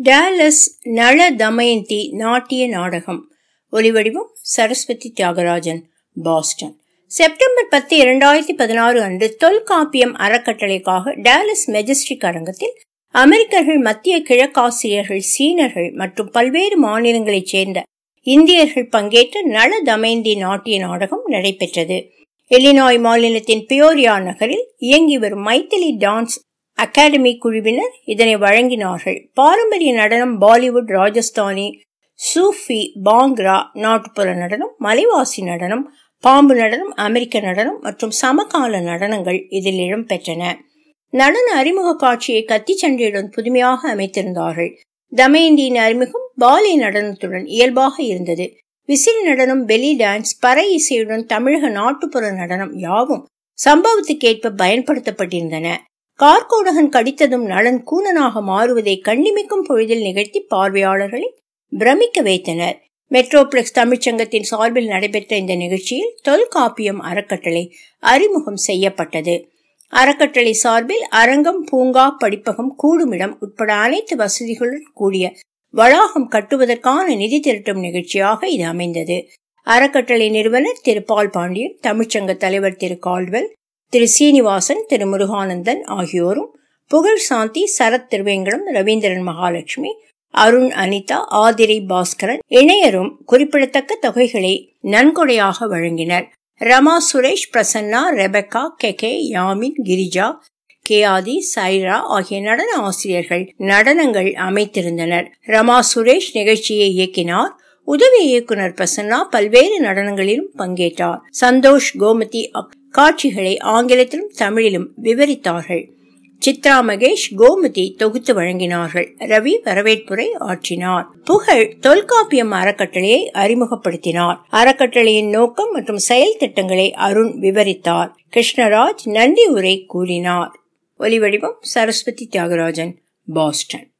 Dallas Nala Damayanti நாட்டிய நாடகம் ஒலிவடிவம் சரஸ்வதி தியாகராஜன் பாஸ்டன் செப்டம்பர் பத்து இரண்டாயிரத்தி பதினாறு அன்று தொல்காப்பியம் அறக்கட்டளைக்காக டேலஸ் மெஜஸ்டிக் அரங்கத்தில் அமெரிக்கர்கள் மத்திய கிழக்காசிரியர்கள் சீனர்கள் மற்றும் பல்வேறு மாநிலங்களைச் சேர்ந்த இந்தியர்கள் பங்கேற்ற நள தமயந்தி நாட்டிய நாடகம் நடைபெற்றது எலினாய் மாநிலத்தின் பியோரியா நகரில் இயங்கி வரும் மைத்திலி டான்ஸ் அகாடமி குழுவினர் இதனை வழங்கினார்கள் பாரம்பரிய நடனம் பாலிவுட் ராஜஸ்தானி சூஃபி பாங்க்ரா நாட்டுப்புற நடனம் மலைவாசி நடனம் பாம்பு நடனம் அமெரிக்க நடனம் மற்றும் சமகால நடனங்கள் இதில் இடம்பெற்றன நடன அறிமுக காட்சியை கத்தி சண்டையுடன் புதுமையாக அமைத்திருந்தார்கள் தமயந்தியின் அறிமுகம் பாலி நடனத்துடன் இயல்பாக இருந்தது விசிறி நடனம் பெலி டான்ஸ் பறை இசையுடன் தமிழக நாட்டுப்புற நடனம் யாவும் சம்பவத்துக்கேற்ப பயன்படுத்தப்பட்டிருந்தன கார்கோடகன் கடித்ததும் நலன் கூனனாக மாறுவதை கண்ணிமிக்கும் பொழுதில் நிகழ்த்தி பார்வையாளர்களை பிரமிக்க வைத்தனர் மெட்ரோபிளெக்ஸ் தமிழ்ச்சங்கத்தின் சார்பில் நடைபெற்ற இந்த நிகழ்ச்சியில் தொல்காப்பியம் அறக்கட்டளை அறிமுகம் செய்யப்பட்டது அறக்கட்டளை சார்பில் அரங்கம் பூங்கா படிப்பகம் கூடுமிடம் உட்பட அனைத்து வசதிகளுடன் கூடிய வளாகம் கட்டுவதற்கான நிதி திரட்டும் நிகழ்ச்சியாக இது அமைந்தது அறக்கட்டளை நிறுவனர் திரு பால் பாண்டியன் தமிழ்ச்சங்க தலைவர் திரு கால்வெல் திரு சீனிவாசன் திரு முருகானந்தன் ஆகியோரும் புகழ் சாந்தி சரத் திருவேங்கடம் ரவீந்திரன் மகாலட்சுமி அருண் அனிதா ஆதிரை பாஸ்கரன் இணையரும் குறிப்பிடத்தக்க தொகைகளை நன்கொடையாக வழங்கினர் ரமா சுரேஷ் பிரசன்னா ரெபக்கா கெகே யாமின் கிரிஜா கேஆதி சைரா ஆகிய நடன ஆசிரியர்கள் நடனங்கள் அமைத்திருந்தனர் ரமா சுரேஷ் நிகழ்ச்சியை இயக்கினார் உதவி இயக்குனர் பிரசன்னா பல்வேறு நடனங்களிலும் பங்கேற்றார் சந்தோஷ் கோமதி காட்சிகளை ஆங்கிலத்திலும் தமிழிலும் விவரித்தார்கள் சித்ரா மகேஷ் கோமதி தொகுத்து வழங்கினார்கள் ரவி வரவேற்புரை ஆற்றினார் புகழ் தொல்காப்பியம் அறக்கட்டளையை அறிமுகப்படுத்தினார் அறக்கட்டளையின் நோக்கம் மற்றும் செயல் திட்டங்களை அருண் விவரித்தார் கிருஷ்ணராஜ் நன்றி உரை கூறினார் ஒலிவடிவம் சரஸ்வதி தியாகராஜன் பாஸ்டன்